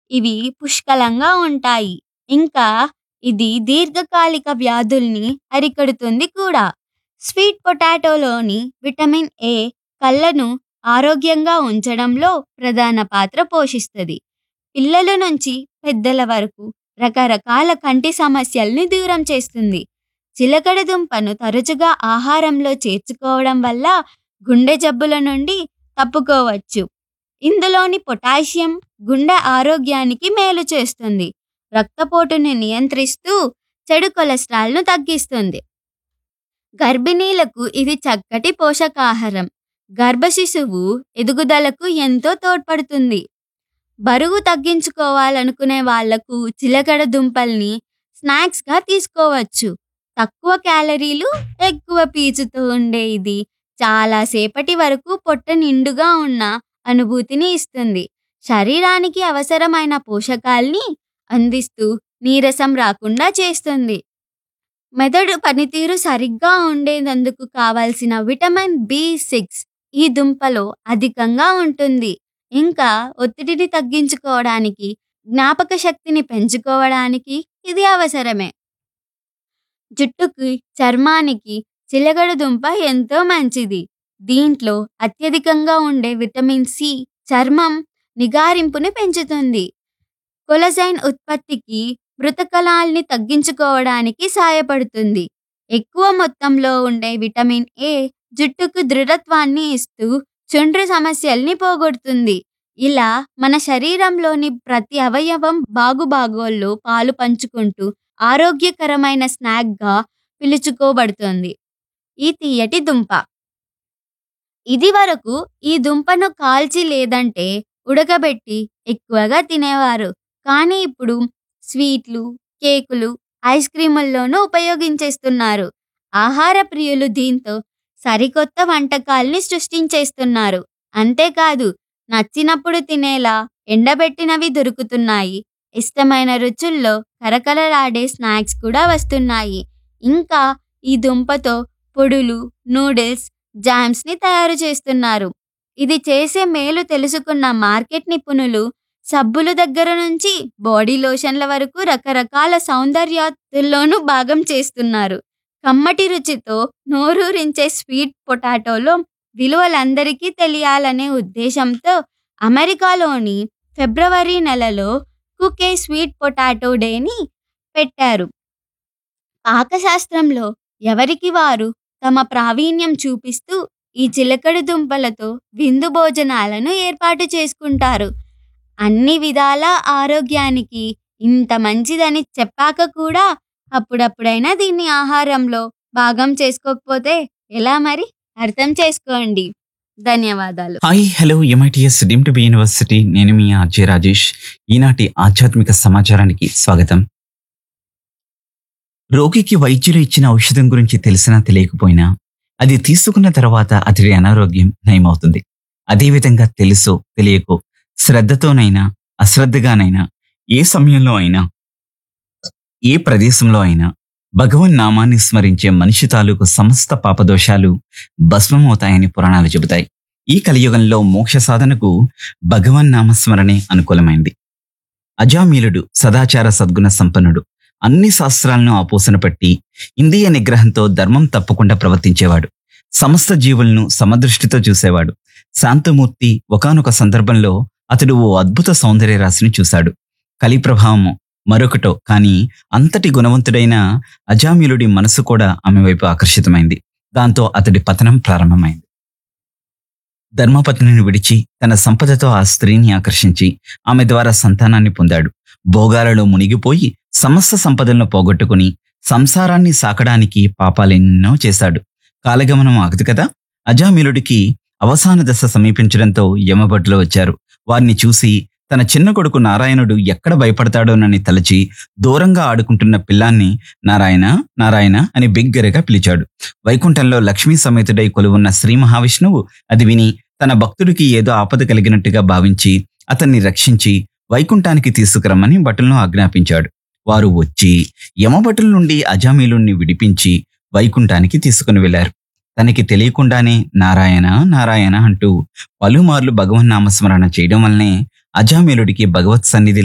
ఇవి పుష్కలంగా ఉంటాయి ఇంకా ఇది దీర్ఘకాలిక వ్యాధుల్ని అరికడుతుంది కూడా స్వీట్ పొటాటోలోని విటమిన్ ఏ కళ్ళను ఆరోగ్యంగా ఉంచడంలో ప్రధాన పాత్ర పోషిస్తుంది పిల్లల నుంచి పెద్దల వరకు రకరకాల కంటి సమస్యల్ని దూరం చేస్తుంది చిలకడ దుంపను తరచుగా ఆహారంలో చేర్చుకోవడం వల్ల గుండె జబ్బుల నుండి తప్పుకోవచ్చు ఇందులోని పొటాషియం గుండె ఆరోగ్యానికి మేలు చేస్తుంది రక్తపోటుని నియంత్రిస్తూ చెడు కొలెస్ట్రాల్ను తగ్గిస్తుంది గర్భిణీలకు ఇది చక్కటి పోషకాహారం గర్భ శిశువు ఎదుగుదలకు ఎంతో తోడ్పడుతుంది బరువు తగ్గించుకోవాలనుకునే వాళ్లకు చిలకడ దుంపల్ని స్నాక్స్గా తీసుకోవచ్చు తక్కువ క్యాలరీలు ఎక్కువ పీచుతో ఉండే ఇది చాలా సేపటి వరకు పొట్ట నిండుగా ఉన్న అనుభూతిని ఇస్తుంది శరీరానికి అవసరమైన పోషకాల్ని అందిస్తూ నీరసం రాకుండా చేస్తుంది మెదడు పనితీరు సరిగ్గా ఉండేందుకు కావాల్సిన విటమిన్ బి సిక్స్ ఈ దుంపలో అధికంగా ఉంటుంది ఇంకా ఒత్తిడిని తగ్గించుకోవడానికి జ్ఞాపక శక్తిని పెంచుకోవడానికి ఇది అవసరమే జుట్టుకి చర్మానికి చిలగడ దుంప ఎంతో మంచిది దీంట్లో అత్యధికంగా ఉండే విటమిన్ సి చర్మం నిగారింపుని పెంచుతుంది కొలజైన్ ఉత్పత్తికి మృతకలాల్ని తగ్గించుకోవడానికి సాయపడుతుంది ఎక్కువ మొత్తంలో ఉండే విటమిన్ ఏ జుట్టుకు దృఢత్వాన్ని ఇస్తూ చుండ్రు సమస్యల్ని పోగొడుతుంది ఇలా మన శరీరంలోని ప్రతి అవయవం బాగుబాగోల్లో పాలు పంచుకుంటూ ఆరోగ్యకరమైన స్నాక్గా పిలుచుకోబడుతుంది ఈ తీయటి దుంప ఇది వరకు ఈ దుంపను కాల్చి లేదంటే ఉడకబెట్టి ఎక్కువగా తినేవారు కానీ ఇప్పుడు స్వీట్లు కేకులు ఐస్ క్రీముల్లోనూ ఉపయోగించేస్తున్నారు ఆహార ప్రియులు దీంతో సరికొత్త వంటకాల్ని సృష్టించేస్తున్నారు అంతేకాదు నచ్చినప్పుడు తినేలా ఎండబెట్టినవి దొరుకుతున్నాయి ఇష్టమైన రుచుల్లో కరకలలాడే స్నాక్స్ కూడా వస్తున్నాయి ఇంకా ఈ దుంపతో పొడులు నూడిల్స్ జామ్స్ని తయారు చేస్తున్నారు ఇది చేసే మేలు తెలుసుకున్న మార్కెట్ నిపుణులు సబ్బుల దగ్గర నుంచి బాడీ లోషన్ల వరకు రకరకాల సౌందర్యాతుల్లోనూ భాగం చేస్తున్నారు కమ్మటి రుచితో నోరూరించే స్వీట్ పొటాటోలో విలువలందరికీ తెలియాలనే ఉద్దేశంతో అమెరికాలోని ఫిబ్రవరి నెలలో కుకే స్వీట్ పొటాటో డేని పెట్టారు పాకశాస్త్రంలో ఎవరికి వారు తమ ప్రావీణ్యం చూపిస్తూ ఈ చిలకడ దుంపలతో విందు భోజనాలను ఏర్పాటు చేసుకుంటారు అన్ని విధాల ఆరోగ్యానికి ఇంత మంచిదని చెప్పాక కూడా అప్పుడప్పుడైనా దీన్ని ఆహారంలో భాగం చేసుకోకపోతే ఎలా మరి అర్థం చేసుకోండి ధన్యవాదాలు hi hello MITS deem to be university నేను మీ ఆర్జే రాజేష్ ఈనాటి ఆధ్యాత్మిక సమాచారానికి స్వాగతం రోగికి వైద్యులు ఇచ్చిన ఔషధం గురించి తెలిసినా తెలియకపోయినా అది తీసుకున్న తర్వాత అతడి అనారోగ్యం నయమవుతుంది అదేవిధంగా తెలుసో తెలియకో శ్రద్ధతోనైనా అశ్రద్ధగానైనా ఏ సమయంలో అయినా ఏ ప్రదేశంలో అయినా భగవన్ నామాన్ని స్మరించే మనిషి తాలూకు సమస్త పాపదోషాలు భస్మమవుతాయని పురాణాలు చెబుతాయి ఈ కలియుగంలో మోక్ష సాధనకు భగవన్ నామస్మరణే అనుకూలమైంది అజామీలుడు సదాచార సద్గుణ సంపన్నుడు అన్ని శాస్త్రాలను ఆపోసన పట్టి ఇంద్రియ నిగ్రహంతో ధర్మం తప్పకుండా ప్రవర్తించేవాడు సమస్త జీవులను సమదృష్టితో చూసేవాడు శాంతమూర్తి ఒకానొక సందర్భంలో అతడు ఓ అద్భుత సౌందర్య రాశిని చూశాడు కలి ప్రభావము మరొకటో కానీ అంతటి గుణవంతుడైన అజామిలుడి మనసు కూడా ఆమె వైపు ఆకర్షితమైంది దాంతో అతడి పతనం ప్రారంభమైంది ధర్మపత్నిని విడిచి తన సంపదతో ఆ స్త్రీని ఆకర్షించి ఆమె ద్వారా సంతానాన్ని పొందాడు భోగాలలో మునిగిపోయి సమస్త సంపదలను పోగొట్టుకుని సంసారాన్ని సాకడానికి పాపాలెన్నో చేశాడు కాలగమనం ఆగదు కదా అజామిలుడికి అవసాన దశ సమీపించడంతో యమభట్లు వచ్చారు వారిని చూసి తన చిన్న కొడుకు నారాయణుడు ఎక్కడ భయపడతాడోనని తలచి దూరంగా ఆడుకుంటున్న పిల్లాన్ని నారాయణ నారాయణ అని బిగ్గరగా పిలిచాడు వైకుంఠంలో లక్ష్మీ సమేతుడై కొలువున్న శ్రీ మహావిష్ణువు అది విని తన భక్తుడికి ఏదో ఆపద కలిగినట్టుగా భావించి అతన్ని రక్షించి వైకుంఠానికి తీసుకురమ్మని భటులను ఆజ్ఞాపించాడు వారు వచ్చి యమభటుల నుండి అజామీలుణ్ణి విడిపించి వైకుంఠానికి తీసుకుని వెళ్లారు తనకి తెలియకుండానే నారాయణ నారాయణ అంటూ పలుమార్లు భగవన్నామస్మరణ చేయడం వల్లనే అజామీలుడికి భగవత్ సన్నిధి